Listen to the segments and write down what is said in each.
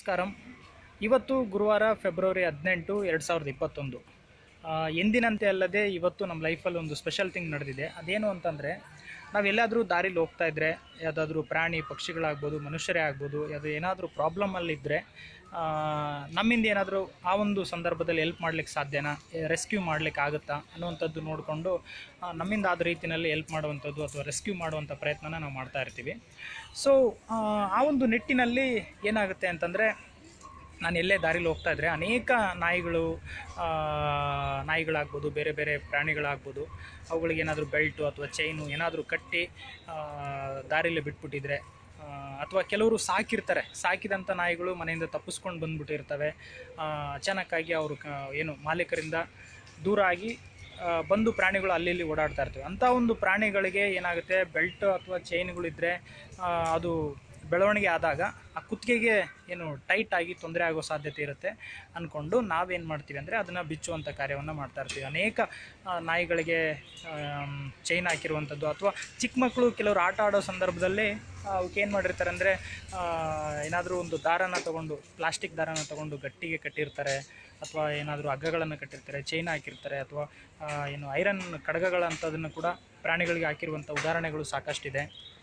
ನಮಸ್ಕಾರಂ ಇವತ್ತು ಗುರುವಾರ ಫೆಬ್ರವರಿ ಹದಿನೆಂಟು ಎರಡು ಸಾವಿರದ ಇಪ್ಪತ್ತೊಂದು ಆ, ಎಂದಿನಂತೆ ಅಲ್ಲದೆ ಇವತ್ತು ನಮ್ಮ ಲೈಫಲ್ಲಿ ಒಂದು ಸ್ಪೆಷಲ್ ಥಿಂಗ್ ನಡೆದಿದೆ ಅದೇನು ಅಂತಂದರೆ ನಾವೆಲ್ಲಾದರೂ ದಾರಿಲಿ ಹೋಗ್ತಾ ಇದ್ದರೆ ಯಾವುದಾದ್ರೂ ಪ್ರಾಣಿ ಪಕ್ಷಿಗಳಾಗ್ಬೋದು ಮನುಷ್ಯರೇ ಆಗ್ಬೋದು ಅದು ಏನಾದರೂ ಪ್ರಾಬ್ಲಮಲ್ಲಿದ್ದರೆ ನಮ್ಮಿಂದ ಏನಾದರೂ ಆ ಒಂದು ಸಂದರ್ಭದಲ್ಲಿ ಹೆಲ್ಪ್ ಮಾಡ್ಲಿಕ್ಕೆ ಸಾಧ್ಯನಾ ರೆಸ್ಕ್ಯೂ ಮಾಡ್ಲಿಕ್ಕೆ ಆಗುತ್ತಾ ಅನ್ನುವಂಥದ್ದು ನೋಡಿಕೊಂಡು ನಮ್ಮಿಂದ ಆದ ರೀತಿಯಲ್ಲಿ ಹೆಲ್ಪ್ ಮಾಡುವಂಥದ್ದು ಅಥವಾ ರೆಸ್ಕ್ಯೂ ಮಾಡುವಂಥ ಪ್ರಯತ್ನನ ನಾವು ಮಾಡ್ತಾ ಇರ್ತೀವಿ ಸೊ ಆ ಒಂದು ನಿಟ್ಟಿನಲ್ಲಿ ಏನಾಗುತ್ತೆ ಅಂತಂದರೆ ನಾನು ಎಲ್ಲೇ ದಾರಿಲಿ ಹೋಗ್ತಾ ಇದ್ದರೆ ಅನೇಕ ನಾಯಿಗಳು ಆ, ನಾಯಿಗಳಾಗ್ಬೋದು ಬೇರೆ ಬೇರೆ ಪ್ರಾಣಿಗಳಾಗ್ಬೋದು ಅವುಗಳಿಗೆ ಏನಾದರೂ ಬೆಲ್ಟು ಅಥವಾ ಚೈನು ಏನಾದರೂ ಕಟ್ಟಿ ಆ, ದಾರಿಲಿ ಬಿಟ್ಬಿಟ್ಟಿದ್ರೆ ಆ, ಅಥವಾ ಕೆಲವರು ಸಾಕಿರ್ತಾರೆ ಸಾಕಿದಂಥ ನಾಯಿಗಳು ಮನೆಯಿಂದ ತಪ್ಪಿಸ್ಕೊಂಡು ಬಂದ್ಬಿಟ್ಟಿರ್ತವೆ ಆ, ಅಚಾನಕ್ಕಾಗಿ ಅವರು ಕ ಏನು ಮಾಲೀಕರಿಂದ ದೂರ ಆಗಿ ಆ, ಬಂದು ಪ್ರಾಣಿಗಳು ಅಲ್ಲಿ ಇಲ್ಲಿ ಓಡಾಡ್ತಾ ಇರ್ತವೆ ಅಂಥ ಒಂದು ಪ್ರಾಣಿಗಳಿಗೆ ಏನಾಗುತ್ತೆ ಬೆಲ್ಟ್ ಅಥವಾ ಚೈನ್ಗಳಿದ್ದರೆ ಅದು ಬೆಳವಣಿಗೆ ಆದಾಗ ಆ ಕುತ್ತಿಗೆಗೆ ಏನು ಟೈಟ್ ಆಗಿ ತೊಂದರೆ ಆಗೋ ಸಾಧ್ಯತೆ ಇರುತ್ತೆ ಅಂದ್ಕೊಂಡು ನಾವೇನು ಮಾಡ್ತೀವಿ ಅಂದರೆ ಅದನ್ನು ಬಿಚ್ಚುವಂಥ ಕಾರ್ಯವನ್ನು ಮಾಡ್ತಾ ಇರ್ತೀವಿ ಅನೇಕ ಆ, ನಾಯಿಗಳಿಗೆ ಚೈನ್ ಹಾಕಿರುವಂಥದ್ದು ಅಥವಾ ಚಿಕ್ಕ ಮಕ್ಕಳು ಕೆಲವರು ಆಟ ಆಡೋ ಸಂದರ್ಭದಲ್ಲಿ ಅವಕ್ಕೆ ಏನು ಮಾಡಿರ್ತಾರೆ ಅಂದರೆ ಏನಾದರೂ ಒಂದು ದಾರನ ತಗೊಂಡು ಪ್ಲಾಸ್ಟಿಕ್ ದಾರನ ತಗೊಂಡು ಗಟ್ಟಿಗೆ ಕಟ್ಟಿರ್ತಾರೆ ಅಥವಾ ಏನಾದರೂ ಹಗ್ಗಗಳನ್ನು ಕಟ್ಟಿರ್ತಾರೆ ಚೈನ್ ಹಾಕಿರ್ತಾರೆ ಅಥವಾ ಆ, ಏನು ಐರನ್ ಕಡಗಗಳಂಥದನ್ನು ಕೂಡ ಪ್ರಾಣಿಗಳಿಗೆ ಹಾಕಿರುವಂಥ ಉದಾಹರಣೆಗಳು ಸಾಕಷ್ಟಿದೆ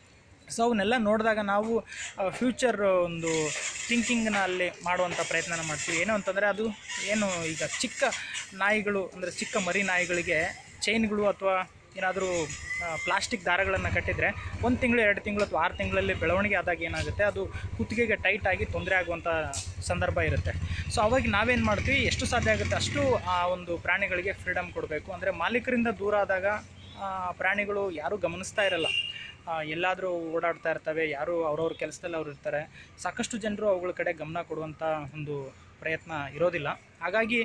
ಸೊ ಅವನ್ನೆಲ್ಲ ನೋಡಿದಾಗ ನಾವು ಫ್ಯೂಚರ್ ಒಂದು ಥಿಂಕಿಂಗ್ನ ಅಲ್ಲಿ ಮಾಡುವಂಥ ಪ್ರಯತ್ನನ ಮಾಡ್ತೀವಿ ಏನು ಅಂತಂದರೆ ಅದು ಏನು ಈಗ ಚಿಕ್ಕ ನಾಯಿಗಳು ಅಂದರೆ ಚಿಕ್ಕ ಮರಿ ನಾಯಿಗಳಿಗೆ ಚೈನ್ಗಳು ಅಥವಾ ಏನಾದರೂ ಪ್ಲಾಸ್ಟಿಕ್ ದಾರಗಳನ್ನು ಕಟ್ಟಿದರೆ ಒಂದು ತಿಂಗಳು ಎರಡು ತಿಂಗಳು ಅಥವಾ ಆರು ತಿಂಗಳಲ್ಲಿ ಬೆಳವಣಿಗೆ ಆದಾಗ ಏನಾಗುತ್ತೆ ಅದು ಕುತ್ತಿಗೆಗೆ ಟೈಟ್ ಆಗಿ ತೊಂದರೆ ಆಗುವಂಥ ಸಂದರ್ಭ ಇರುತ್ತೆ ಸೊ ಅವಾಗ ನಾವೇನು ಮಾಡ್ತೀವಿ ಎಷ್ಟು ಸಾಧ್ಯ ಆಗುತ್ತೆ ಅಷ್ಟು ಆ ಒಂದು ಪ್ರಾಣಿಗಳಿಗೆ ಫ್ರೀಡಮ್ ಕೊಡಬೇಕು ಅಂದರೆ ಮಾಲೀಕರಿಂದ ದೂರ ಆದಾಗ ಆ, ಪ್ರಾಣಿಗಳು ಯಾರೂ ಗಮನಿಸ್ತಾ ಇರಲ್ಲ ಆ, ಎಲ್ಲಾದರೂ ಓಡಾಡ್ತಾ ಇರ್ತವೆ ಯಾರು ಅವ್ರವ್ರ ಕೆಲಸದಲ್ಲಿ ಅವ್ರು ಇರ್ತಾರೆ ಸಾಕಷ್ಟು ಜನರು ಅವುಗಳ ಕಡೆ ಗಮನ ಕೊಡುವಂಥ ಒಂದು ಪ್ರಯತ್ನ ಇರೋದಿಲ್ಲ ಹಾಗಾಗಿ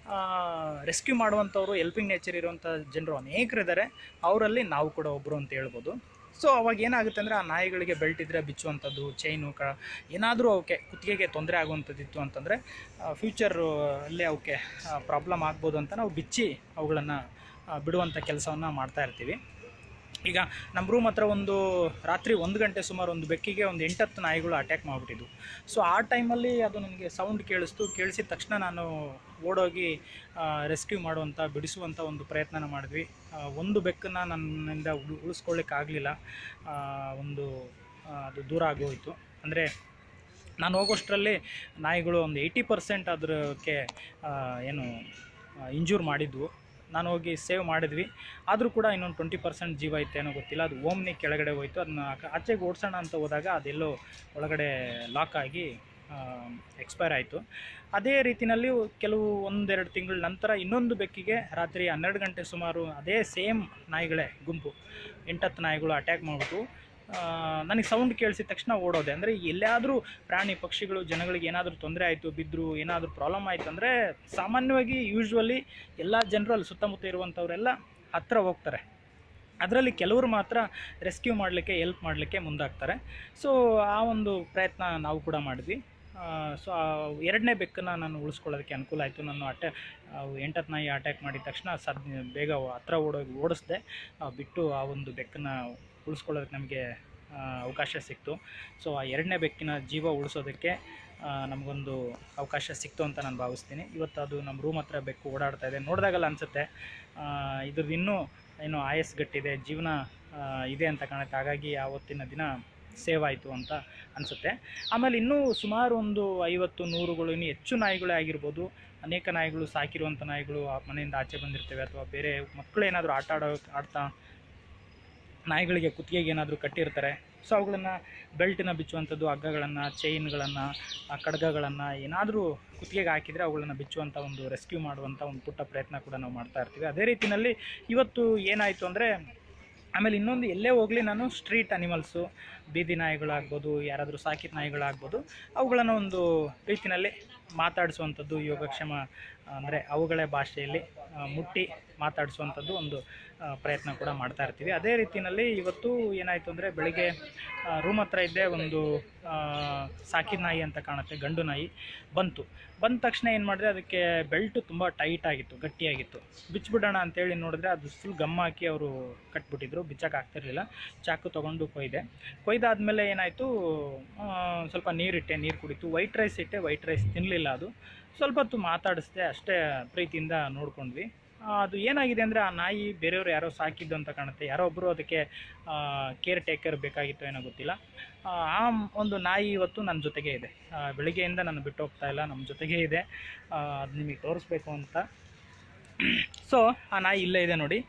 ರೆಸ್ಕ್ಯೂ ಮಾಡುವಂಥವ್ರು ಹೆಲ್ಪಿಂಗ್ ನೇಚರ್ ಇರುವಂಥ ಜನರು ಅನೇಕರಿದ್ದಾರೆ ಅವರಲ್ಲಿ ನಾವು ಕೂಡ ಒಬ್ಬರು ಅಂತ ಹೇಳ್ಬೋದು ಸೊ ಅವಾಗ ಏನಾಗುತ್ತೆ ಅಂದರೆ ಆ ನಾಯಿಗಳಿಗೆ ಬೆಲ್ಟ್ ಇದ್ದರೆ ಬಿಚ್ಚುವಂಥದ್ದು ಚೈನು ಕ ಏನಾದರೂ ಅವಕ್ಕೆ ಕುತ್ತಿಗೆಗೆ ತೊಂದರೆ ಆಗುವಂಥದ್ದಿತ್ತು ಅಂತಂದರೆ ಫ್ಯೂಚರ್ ಅಲ್ಲೇ ಅವಕ್ಕೆ ಪ್ರಾಬ್ಲಮ್ ಆಗ್ಬೋದು ಅಂತ ನಾವು ಬಿಚ್ಚಿ ಅವುಗಳನ್ನು ಬಿಡುವಂಥ ಕೆಲಸವನ್ನು ಮಾಡ್ತಾ ಇರ್ತೀವಿ ಈಗ ನಮ್ಮ ರೂಮ್ ಹತ್ರ ಒಂದು ರಾತ್ರಿ ಒಂದು ಗಂಟೆ ಸುಮಾರು ಒಂದು ಬೆಕ್ಕಿಗೆ ಒಂದು ಎಂಟತ್ತು ನಾಯಿಗಳು ಅಟ್ಯಾಕ್ ಮಾಡಿಬಿಟ್ಟಿದ್ವು ಸೊ ಆ ಟೈಮಲ್ಲಿ ಅದು ನನಗೆ ಸೌಂಡ್ ಕೇಳಿಸ್ತು ಕೇಳಿಸಿದ ತಕ್ಷಣ ನಾನು ಓಡೋಗಿ ರೆಸ್ಕ್ಯೂ ಮಾಡುವಂಥ ಬಿಡಿಸುವಂಥ ಒಂದು ಪ್ರಯತ್ನನ ಮಾಡಿದ್ವಿ ಆ, ಒಂದು ಬೆಕ್ಕನ್ನು ನನ್ನಿಂದ ಉಳು ಉಳಿಸ್ಕೊಳ್ಳಿಕ್ಕಾಗಲಿಲ್ಲ ಒಂದು ಆ, ಅದು ದೂರ ಆಗೋಯಿತು ಅಂದರೆ ನಾನು ಹೋಗೋಷ್ಟರಲ್ಲಿ ನಾಯಿಗಳು ಒಂದು ಏಯ್ಟಿ ಪರ್ಸೆಂಟ್ ಅದಕ್ಕೆ ಏನು ಇಂಜೂರ್ ಮಾಡಿದ್ವು ನಾನು ಹೋಗಿ ಸೇವ್ ಮಾಡಿದ್ವಿ ಆದರೂ ಕೂಡ ಇನ್ನೊಂದು ಟ್ವೆಂಟಿ ಪರ್ಸೆಂಟ್ ಜೀವ ಇತ್ತೇನೋ ಗೊತ್ತಿಲ್ಲ ಅದು ಓಮ್ನಿ ಕೆಳಗಡೆ ಹೋಯಿತು ಅದನ್ನ ಆಚೆಗೆ ಓಡಿಸೋಣ ಅಂತ ಹೋದಾಗ ಅದೆಲ್ಲೋ ಒಳಗಡೆ ಲಾಕ್ ಆಗಿ ಎಕ್ಸ್ಪೈರ್ ಆಯಿತು ಅದೇ ರೀತಿಯಲ್ಲಿ ಕೆಲವು ಒಂದೆರಡು ತಿಂಗಳ ನಂತರ ಇನ್ನೊಂದು ಬೆಕ್ಕಿಗೆ ರಾತ್ರಿ ಹನ್ನೆರಡು ಗಂಟೆ ಸುಮಾರು ಅದೇ ಸೇಮ್ ನಾಯಿಗಳೇ ಗುಂಪು ಎಂಟತ್ತು ನಾಯಿಗಳು ಅಟ್ಯಾಕ್ ಮಾಡಿಬಿಟ್ಟು ನನಗೆ ಸೌಂಡ್ ಕೇಳಿಸಿದ ತಕ್ಷಣ ಓಡೋದೆ ಅಂದರೆ ಎಲ್ಲಾದರೂ ಪ್ರಾಣಿ ಪಕ್ಷಿಗಳು ಜನಗಳಿಗೆ ಏನಾದರೂ ತೊಂದರೆ ಆಯಿತು ಬಿದ್ದರು ಏನಾದರೂ ಪ್ರಾಬ್ಲಮ್ ಆಯಿತು ಅಂದರೆ ಸಾಮಾನ್ಯವಾಗಿ ಯೂಶ್ವಲಿ ಎಲ್ಲ ಜನರು ಅಲ್ಲಿ ಸುತ್ತಮುತ್ತ ಇರುವಂಥವರೆಲ್ಲ ಹತ್ತಿರ ಹೋಗ್ತಾರೆ ಅದರಲ್ಲಿ ಕೆಲವರು ಮಾತ್ರ ರೆಸ್ಕ್ಯೂ ಮಾಡಲಿಕ್ಕೆ ಹೆಲ್ಪ್ ಮಾಡಲಿಕ್ಕೆ ಮುಂದಾಗ್ತಾರೆ ಸೊ ಆ ಒಂದು ಪ್ರಯತ್ನ ನಾವು ಕೂಡ ಮಾಡಿದ್ವಿ ಸೊ ಎರಡನೇ ಬೆಕ್ಕನ್ನು ನಾನು ಉಳಿಸ್ಕೊಳ್ಳೋದಕ್ಕೆ ಅನುಕೂಲ ಆಯಿತು ನಾನು ಅಟ್ಯಾ ಅವು ಎಂಟತ್ತು ನಾಯಿ ಅಟ್ಯಾಕ್ ಮಾಡಿದ ತಕ್ಷಣ ಸದ್ ಬೇಗ ಹತ್ರ ಓಡೋಗಿ ಓಡಿಸ್ದೆ ಆ, ಬಿಟ್ಟು ಆ ಒಂದು ಬೆಕ್ಕನ್ನು ಉಳಿಸ್ಕೊಳ್ಳೋದಕ್ಕೆ ನಮಗೆ ಆ, ಅವಕಾಶ ಸಿಕ್ತು ಸೊ ಆ ಎರಡನೇ ಬೆಕ್ಕಿನ ಜೀವ ಉಳಿಸೋದಕ್ಕೆ ಆ, ನಮಗೊಂದು ಅವಕಾಶ ಸಿಕ್ತು ಅಂತ ನಾನು ಭಾವಿಸ್ತೀನಿ ಇವತ್ತು ಅದು ನಮ್ಮ ರೂಮ್ ಹತ್ರ ಬೆಕ್ಕು ಓಡಾಡ್ತಾ ಇದೆ ನೋಡಿದಾಗಲ್ಲ ಅನಿಸುತ್ತೆ ಇದ್ರದ್ದು ಇನ್ನೂ ಏನು ಆಯಸ್ ಗಟ್ಟಿದೆ ಜೀವನ ಆ, ಇದೆ ಅಂತ ಕಾಣುತ್ತೆ ಹಾಗಾಗಿ ಆವತ್ತಿನ ದಿನ ಸೇವ್ ಆಯಿತು ಅಂತ ಅನಿಸುತ್ತೆ ಆಮೇಲೆ ಇನ್ನೂ ಸುಮಾರು ಒಂದು ಐವತ್ತು ನೂರುಗಳು ಇನ್ನೂ ಹೆಚ್ಚು ನಾಯಿಗಳೇ ಆಗಿರ್ಬೋದು ಅನೇಕ ನಾಯಿಗಳು ಸಾಕಿರುವಂಥ ನಾಯಿಗಳು ಆ ಮನೆಯಿಂದ ಆಚೆ ಬಂದಿರ್ತವೆ ಅಥವಾ ಬೇರೆ ಮಕ್ಕಳು ಏನಾದರೂ ಆಟ ಆಡೋ ಆಡ್ತಾ ನಾಯಿಗಳಿಗೆ ಕುತ್ತಿಗೆಗೆ ಏನಾದರೂ ಕಟ್ಟಿರ್ತಾರೆ ಸೊ ಅವುಗಳನ್ನು ಬೆಲ್ಟನ್ನ ಬಿಚ್ಚುವಂಥದ್ದು ಹಗ್ಗಗಳನ್ನು ಚೈನ್ಗಳನ್ನು ಕಡ್ಗಗಳನ್ನು ಏನಾದರೂ ಕುತ್ತಿಗೆಗೆ ಹಾಕಿದರೆ ಅವುಗಳನ್ನು ಬಿಚ್ಚುವಂಥ ಒಂದು ರೆಸ್ಕ್ಯೂ ಮಾಡುವಂಥ ಒಂದು ಪುಟ್ಟ ಪ್ರಯತ್ನ ಕೂಡ ನಾವು ಮಾಡ್ತಾ ಇರ್ತೀವಿ ಅದೇ ರೀತಿಯಲ್ಲಿ ಇವತ್ತು ಏನಾಯಿತು ಅಂದರೆ ಆಮೇಲೆ ಇನ್ನೊಂದು ಎಲ್ಲೇ ಹೋಗಲಿ ನಾನು ಸ್ಟ್ರೀಟ್ ಅನಿಮಲ್ಸು ಬೀದಿ ನಾಯಿಗಳಾಗ್ಬೋದು ಯಾರಾದರೂ ಸಾಕಿದ ನಾಯಿಗಳಾಗ್ಬೋದು ಅವುಗಳನ್ನು ಒಂದು ರೀತಿಯಲ್ಲಿ ಮಾತಾಡಿಸುವಂಥದ್ದು ಯೋಗಕ್ಷೇಮ ಅಂದರೆ ಅವುಗಳ ಭಾಷೆಯಲ್ಲಿ ಆ, ಮುಟ್ಟಿ ಮಾತಾಡಿಸುವಂಥದ್ದು ಒಂದು ಆ, ಪ್ರಯತ್ನ ಕೂಡ ಮಾಡ್ತಾ ಇರ್ತೀವಿ ಅದೇ ರೀತಿಯಲ್ಲಿ ಇವತ್ತು ಏನಾಯಿತು ಅಂದರೆ ಬೆಳಿಗ್ಗೆ ರೂಮ್ ಹತ್ರ ಇದ್ದೆ ಒಂದು ಆ, ಸಾಕಿದ ನಾಯಿ ಅಂತ ಕಾಣುತ್ತೆ ಗಂಡು ನಾಯಿ ಬಂತು ಬಂದ ತಕ್ಷಣ ಏನು ಮಾಡಿದೆ ಅದಕ್ಕೆ ಬೆಲ್ಟು ತುಂಬ ಟೈಟ್ ಆಗಿತ್ತು ಗಟ್ಟಿಯಾಗಿತ್ತು ಬಿಚ್ಚಿಬಿಡೋಣ ಅಂತೇಳಿ ನೋಡಿದ್ರೆ ಅದು ಫುಲ್ ಗಮ್ ಹಾಕಿ ಅವರು ಕಟ್ಬಿಟ್ಟಿದ್ರು ಬಿಚ್ಚಕ್ಕೆ ಆಗ್ತಿರ್ಲಿಲ್ಲ ಚಾಕು ತೊಗೊಂಡು ಕೊಯ್ದೆ ಕೊಯ್ದಾದ್ಮೇಲೆ ಏನಾಯಿತು ಸ್ವಲ್ಪ ನೀರಿಟ್ಟೆ ನೀರು ಕುಡಿತು ವೈಟ್ ರೈಸ್ ಇಟ್ಟೆ ವೈಟ್ ರೈಸ್ ತಿನ್ನಲಿಲ್ಲ ಅದು ಸ್ವಲ್ಪ ಹೊತ್ತು ಮಾತಾಡಿಸ್ದೆ ಅಷ್ಟೇ ಪ್ರೀತಿಯಿಂದ ನೋಡ್ಕೊಂಡ್ವಿ ಆ, ಅದು ಏನಾಗಿದೆ ಅಂದರೆ ಆ ನಾಯಿ ಬೇರೆಯವರು ಯಾರೋ ಸಾಕಿದ್ದು ಅಂತ ಕಾಣುತ್ತೆ ಯಾರೋ ಒಬ್ಬರು ಅದಕ್ಕೆ ಕೇರ್ ಟೇಕರ್ ಬೇಕಾಗಿತ್ತು ಏನೋ ಗೊತ್ತಿಲ್ಲ ಆ ಆ ಒಂದು ನಾಯಿ ಇವತ್ತು ನನ್ನ ಜೊತೆಗೆ ಇದೆ ಆ, ಬೆಳಿಗ್ಗೆಯಿಂದ ನಾನು ಬಿಟ್ಟು ಹೋಗ್ತಾ ಇಲ್ಲ ನಮ್ಮ ಜೊತೆಗೆ ಇದೆ ಅದು ನಿಮಗೆ ತೋರಿಸ್ಬೇಕು ಅಂತ ಸೊ ಆ ನಾಯಿ ಇಲ್ಲೇ ಇದೆ ನೋಡಿ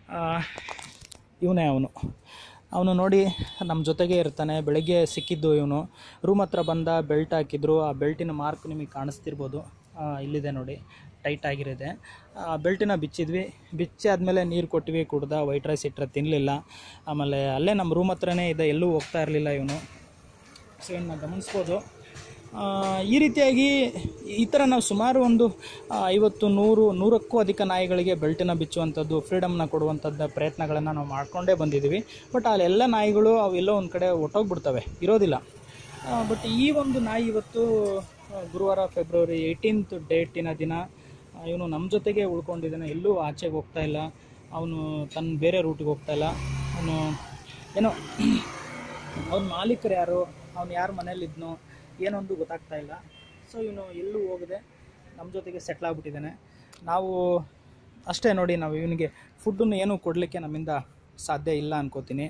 ಇವನೇ ಅವನು ಅವನು ನೋಡಿ ನಮ್ಮ ಜೊತೆಗೆ ಇರ್ತಾನೆ ಬೆಳಗ್ಗೆ ಸಿಕ್ಕಿದ್ದು ಇವನು ರೂಮ್ ಹತ್ರ ಬಂದ ಬೆಲ್ಟ್ ಹಾಕಿದ್ರು ಆ ಬೆಲ್ಟಿನ ಮಾರ್ಕ್ ನಿಮಗೆ ಕಾಣಿಸ್ತಿರ್ಬೋದು ಆ, ಇಲ್ಲಿದೆ ನೋಡಿ ಟೈಟ್ ಆಗಿರಿದೆ ಆ ಬೆಲ್ಟಿನ ಬಿಚ್ಚಿದ್ವಿ ಬಿಚ್ಚಿ ಆದಮೇಲೆ ನೀರು ಕೊಟ್ವಿ ಕುಡ್ದ ವೈಟ್ ರೈಸ್ ಇಟ್ಟರೆ ತಿನ್ನಲಿಲ್ಲ ಆಮೇಲೆ ಅಲ್ಲೇ ನಮ್ಮ ರೂಮ್ ಹತ್ರನೇ ಇದೆ ಎಲ್ಲೂ ಹೋಗ್ತಾ ಇರಲಿಲ್ಲ ಇವನು ಸೊ ಇವನ್ನ ಗಮನಿಸ್ಬೋದು ಆ, ಈ ರೀತಿಯಾಗಿ ಈ ಥರ ನಾವು ಸುಮಾರು ಒಂದು ಆ, ಐವತ್ತು ನೂರು ನೂರಕ್ಕೂ ಅಧಿಕ ನಾಯಿಗಳಿಗೆ ಬೆಲ್ಟನ್ನ ಬಿಚ್ಚುವಂಥದ್ದು ಫ್ರೀಡಮ್ನ ಕೊಡುವಂಥದ್ದು ಪ್ರಯತ್ನಗಳನ್ನು ನಾವು ಮಾಡ್ಕೊಂಡೇ ಬಂದಿದ್ದೀವಿ ಬಟ್ ಅಲ್ಲೆಲ್ಲ ನಾಯಿಗಳು ಅವೆಲ್ಲೋ ಒಂದು ಕಡೆ ಒಟ್ಟೋಗ್ಬಿಡ್ತವೆ ಇರೋದಿಲ್ಲ ಬಟ್ ಈ ಒಂದು ನಾಯಿ ಇವತ್ತು ಆ, ಗುರುವಾರ ಫೆಬ್ರವರಿ ಏಯ್ಟೀನ್ತ್ ಡೇಟಿನ ದಿನ ಇವನು ನಮ್ಮ ಜೊತೆಗೆ ಉಳ್ಕೊಂಡಿದ್ದಾನೆ ಎಲ್ಲೂ ಆಚೆಗೆ ಹೋಗ್ತಾ ಇಲ್ಲ ಅವನು ತನ್ನ ಬೇರೆ ರೂಟಿಗೆ ಹೋಗ್ತಾ ಇಲ್ಲ ಅವನು ಏನೋ ಅವ್ನ ಮಾಲೀಕರು ಯಾರು ಅವ್ನು ಯಾರ ಮನೇಲಿದ್ನೋ ಏನೊಂದು ಗೊತ್ತಾಗ್ತಾ ಇಲ್ಲ ಸೊ ಇವನು ಎಲ್ಲೂ ಹೋಗದೆ ನಮ್ಮ ಜೊತೆಗೆ ಸೆಟ್ಲ್ ಆಗ್ಬಿಟ್ಟಿದ್ದಾನೆ ನಾವು ಅಷ್ಟೇ ನೋಡಿ ನಾವು ಇವನಿಗೆ ಫುಡ್ಡನ್ನು ಏನೂ ಕೊಡಲಿಕ್ಕೆ ನಮ್ಮಿಂದ ಸಾಧ್ಯ ಇಲ್ಲ ಅನ್ಕೋತೀನಿ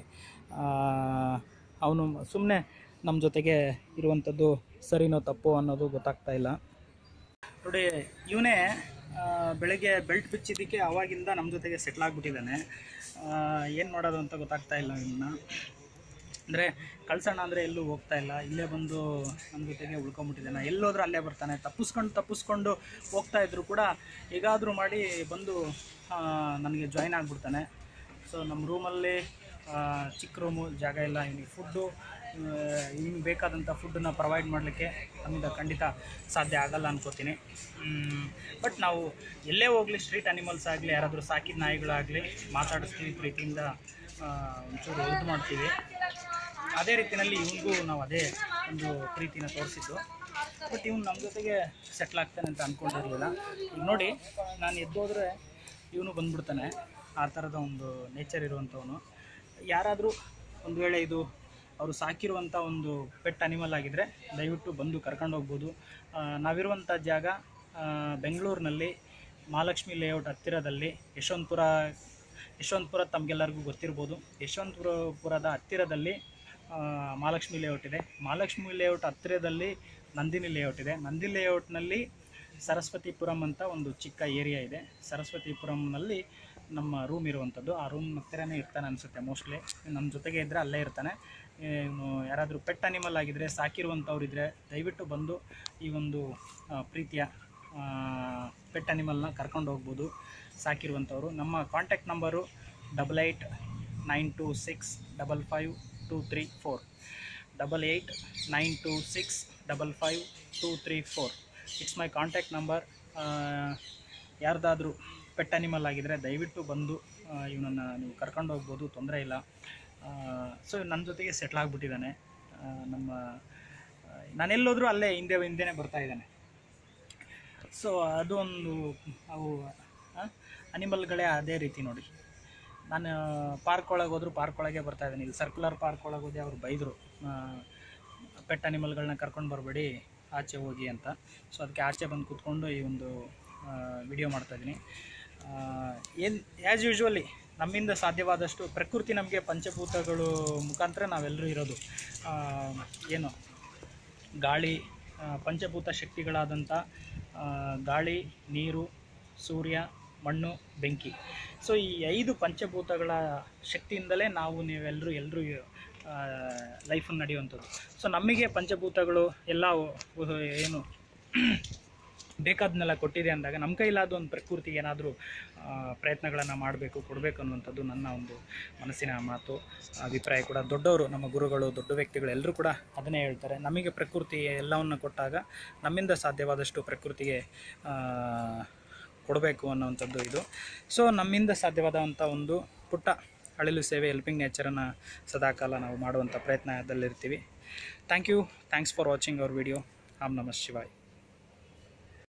ಅವನು ಸುಮ್ಮನೆ ನಮ್ಮ ಜೊತೆಗೆ ಇರುವಂಥದ್ದು ಸರಿನೋ ತಪ್ಪೋ ಅನ್ನೋದು ಗೊತ್ತಾಗ್ತಾ ಇಲ್ಲ ನೋಡಿ ಇವನೇ ಬೆಳಗ್ಗೆ ಬೆಲ್ಟ್ ಬಿಚ್ಚಿದ್ದಕ್ಕೆ ಅವಾಗಿಂದ ನಮ್ಮ ಜೊತೆಗೆ ಸೆಟ್ಲ್ ಆಗಿಬಿಟ್ಟಿದ್ದಾನೆ ಏನು ಮಾಡೋದು ಅಂತ ಗೊತ್ತಾಗ್ತಾ ಇಲ್ಲ ಇವನ್ನ ಅಂದರೆ ಕಳ್ಸೋಣ ಅಂದರೆ ಎಲ್ಲೂ ಹೋಗ್ತಾ ಇಲ್ಲ ಇಲ್ಲೇ ಬಂದು ನಮ್ಮ ಜೊತೆಗೆ ಉಳ್ಕೊಂಬಿಟ್ಟಿದ್ದಾನೆ ಎಲ್ಲೋದ್ರೂ ಅಲ್ಲೇ ಬರ್ತಾನೆ ತಪ್ಪಿಸ್ಕೊಂಡು ತಪ್ಪಿಸ್ಕೊಂಡು ಹೋಗ್ತಾ ಇದ್ರು ಕೂಡ ಹೇಗಾದರೂ ಮಾಡಿ ಬಂದು ಆ, ನನಗೆ ಜಾಯ್ನ್ ಆಗಿಬಿಡ್ತಾನೆ ಸೊ ನಮ್ಮ ರೂಮಲ್ಲಿ ಚಿಕ್ಕ ರೂಮು ಜಾಗ ಇಲ್ಲ ಇವನಿಗೆ ಫುಡ್ಡು ಇವ್ನಿಗೆ ಬೇಕಾದಂಥ ಫುಡ್ಡನ್ನು ಪ್ರೊವೈಡ್ ಮಾಡಲಿಕ್ಕೆ ನಮ್ಮಿಂದ ಖಂಡಿತ ಸಾಧ್ಯ ಆಗಲ್ಲ ಅನ್ಕೋತೀನಿ ಬಟ್ ನಾವು ಎಲ್ಲೇ ಹೋಗಲಿ ಸ್ಟ್ರೀಟ್ ಅನಿಮಲ್ಸ್ ಆಗಲಿ ಯಾರಾದರೂ ಸಾಕಿದ ನಾಯಿಗಳಾಗಲಿ ಮಾತಾಡಿಸ್ತೀವಿ ಪ್ರೀತಿಯಿಂದ ಆ, ಒಂಚೂರು ಇದು ಮಾಡ್ತೀವಿ ಅದೇ ರೀತಿಯಲ್ಲಿ ಇವನಿಗೂ ನಾವು ಅದೇ ಒಂದು ಪ್ರೀತಿನ ತೋರಿಸಿದ್ದು ಬಟ್ ಇವನು ನಮ್ಮ ಜೊತೆಗೆ ಸೆಟ್ಲ್ ಆಗ್ತಾನೆ ಅಂತ ಅಂದ್ಕೊಂಡಿರಲಿಲ್ಲ ಈಗ ನೋಡಿ ನಾನು ಎದ್ದೋದ್ರೆ ಇವನು ಬಂದ್ಬಿಡ್ತಾನೆ ಆ ಥರದ ಒಂದು ನೇಚರ್ ಇರುವಂಥವನು ಯಾರಾದರೂ ಒಂದು ವೇಳೆ ಇದು ಅವರು ಸಾಕಿರುವಂಥ ಒಂದು ಪೆಟ್ ಅನಿಮಲ್ ಆಗಿದ್ದರೆ ದಯವಿಟ್ಟು ಬಂದು ಕರ್ಕೊಂಡು ಹೋಗ್ಬೋದು ಆ, ನಾವಿರುವಂಥ ಜಾಗ ಆ, ಬೆಂಗಳೂರಿನಲ್ಲಿ ಮಹಾಲಕ್ಷ್ಮಿ ಲೇಔಟ್ ಹತ್ತಿರದಲ್ಲಿ ಯಶವಂತಪುರ ಯಶವಂತಪುರ ತಮಗೆಲ್ಲರಿಗೂ ಗೊತ್ತಿರ್ಬೋದು ಯಶವಂತಪುರ ಪುರದ ಹತ್ತಿರದಲ್ಲಿ ಆ, ಮಹಾಲಕ್ಷ್ಮಿ ಲೇಔಟ್ ಇದೆ ಮಹಾಲಕ್ಷ್ಮಿ ಲೇಔಟ್ ಹತ್ತಿರದಲ್ಲಿ ನಂದಿನಿ ಲೇಔಟ್ ಇದೆ ನಂದಿನಿ ಲೇಔಟ್ನಲ್ಲಿ ಸರಸ್ವತಿಪುರಂ ಅಂತ ಒಂದು ಚಿಕ್ಕ ಏರಿಯಾ ಇದೆ ಸರಸ್ವತಿಪುರಂನಲ್ಲಿ ನಮ್ಮ ರೂಮ್ ಇರುವಂಥದ್ದು ಆ ರೂಮ್ ಹತ್ತಿರನೇ ಇರ್ತಾನೆ ಅನಿಸುತ್ತೆ ಮೋಸ್ಟ್ಲಿ ನಮ್ಮ ಜೊತೆಗೆ ಇದ್ದರೆ ಅಲ್ಲೇ ಇರ್ತಾನೆ ಇವನು ಯಾರಾದರೂ ಪೆಟ್ ಅನಿಮಲ್ ಆಗಿದ್ದರೆ ಸಾಕಿರುವಂಥವ್ರು ಇದ್ದರೆ ದಯವಿಟ್ಟು ಬಂದು ಈ ಒಂದು ಆ, ಪ್ರೀತಿಯ ಪೆಟ್ ಅನಿಮಲ್ನ ಕರ್ಕೊಂಡು ಹೋಗ್ಬೋದು ಸಾಕಿರುವಂಥವ್ರು ನಮ್ಮ contact number double eight nine two six double five two three four double eight nine two six double five two three four it's my contact number ಯಾರ್ದಾದ್ರೂ ಪೆಟ್ ಅನಿಮಲ್ ಆಗಿದ್ದರೆ ದಯವಿಟ್ಟು ಬಂದು ಇವನನ್ನು ನೀವು ಕರ್ಕೊಂಡು ಹೋಗ್ಬೋದು ತೊಂದರೆ ಇಲ್ಲ ಸೊ ನನ್ನ ಜೊತೆಗೆ ಸೆಟ್ಲ್ ಆಗಿಬಿಟ್ಟಿದ್ದಾನೆ ನಮ್ಮ ಆ, ನಾನೆಲ್ಲೋದ್ರೂ ಅಲ್ಲೇ ಹಿಂದೆ ಹಿಂದೆನೇ ಬರ್ತಾ ಇದ್ದಾನೆ ಸೊ ಅದು ಒಂದು ಅವು ಅನಿಮಲ್ಗಳೇ ಅದೇ ರೀತಿ ನೋಡಿ ನಾನು ಪಾರ್ಕ್ ಒಳಗೆ ಹೋದ್ರು ಪಾರ್ಕ್ ಒಳಗೆ ಬರ್ತಾ ಇದ್ದೀನಿ ಇಲ್ಲಿ ಸರ್ಕ್ಯುಲರ್ ಪಾರ್ಕ್ ಒಳಗೆ ಹೋದೆ ಅವ್ರು ಬೈದರು ಪೆಟ್ ಅನಿಮಲ್ಗಳನ್ನ ಕರ್ಕೊಂಡು ಬರಬೇಡಿ ಆಚೆ ಹೋಗಿ ಅಂತ ಸೊ ಅದಕ್ಕೆ ಆಚೆ ಬಂದು ಕೂತ್ಕೊಂಡು ಈ ಒಂದು ವಿಡಿಯೋ ಮಾಡ್ತಾಯಿದ್ದೀನಿ ಏನು ಆ್ಯಸ್ ಯೂಶ್ವಲಿ ನಮ್ಮಿಂದ ಸಾಧ್ಯವಾದಷ್ಟು ಪ್ರಕೃತಿ ನಮಗೆ ಪಂಚಭೂತಗಳು ಮುಖಾಂತರ ನಾವೆಲ್ಲರೂ ಇರೋದು ಆ, ಏನು ಗಾಳಿ ಆ, ಪಂಚಭೂತ ಶಕ್ತಿಗಳಾದಂಥ ಆ, ಗಾಳಿ ನೀರು ಸೂರ್ಯ ಮಣ್ಣು ಬೆಂಕಿ ಸೊ ಈ ಐದು ಪಂಚಭೂತಗಳ ಶಕ್ತಿಯಿಂದಲೇ ನಾವು ನೀವೆಲ್ಲರೂ ಎಲ್ಲರೂ ಲೈಫನ್ನು ನಡೆಯುವಂಥದ್ದು ಸೊ ನಮಗೆ ಪಂಚಭೂತಗಳು ಎಲ್ಲ ಒ- ಏನು ಬೇಕಾದನ್ನೆಲ್ಲ ಕೊಟ್ಟಿದೆ ಅಂದಾಗ ನಮ್ಮ ಕೈಲಾದ ಒಂದು ಪ್ರಕೃತಿಗೆ ಏನಾದರೂ ಪ್ರಯತ್ನಗಳನ್ನು ಮಾಡಬೇಕು ಕೊಡಬೇಕು ಅನ್ನುವಂಥದ್ದು ನನ್ನ ಒಂದು ಮನಸ್ಸಿನ ಮಾತು ಅಭಿಪ್ರಾಯ ಕೂಡ ದೊಡ್ಡವರು ನಮ್ಮ ಗುರುಗಳು ದೊಡ್ಡ ವ್ಯಕ್ತಿಗಳು ಎಲ್ಲರೂ ಕೂಡ ಅದನ್ನೇ ಹೇಳ್ತಾರೆ ನಮಗೆ ಪ್ರಕೃತಿ ಎಲ್ಲವನ್ನು ಕೊಟ್ಟಾಗ ನಮ್ಮಿಂದ ಸಾಧ್ಯವಾದಷ್ಟು ಪ್ರಕೃತಿಗೆ ಆ, ಕೊಡಬೇಕು ಅನ್ನುವಂಥದ್ದು ಇದು ಸೊ ನಮ್ಮಿಂದ ಸಾಧ್ಯವಾದಂಥ ಒಂದು ಪುಟ್ಟ ಅಳಿಲು ಸೇವೆ ಹೆಲ್ಪಿಂಗ್ ನೇಚರನ್ನು ಸದಾಕಾಲ ನಾವು ಮಾಡುವಂಥ ಪ್ರಯತ್ನದಲ್ಲಿರ್ತೀವಿ thank you thanks for watching our video ಆಮ್ ನಮಃ ಶಿವಾಯ್